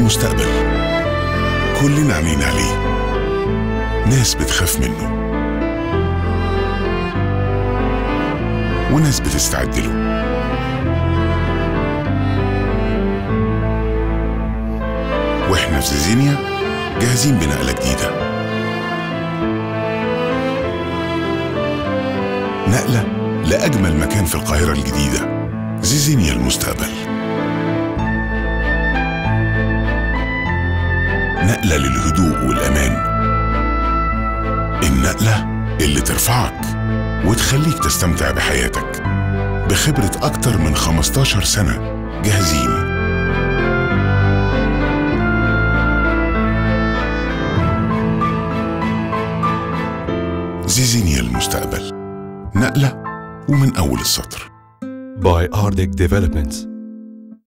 المستقبل كلنا عينينا عليه ناس بتخاف منه وناس بتستعد له واحنا في زيزينيا جاهزين بنقلة جديدة نقلة لأجمل مكان في القاهرة الجديدة زيزينيا المستقبل نقلة للهدوء والأمان النقلة اللي ترفعك وتخليك تستمتع بحياتك بخبرة أكتر من 15 سنة جاهزين زيزينيا المستقبل نقلة ومن أول السطر by Arctic Developments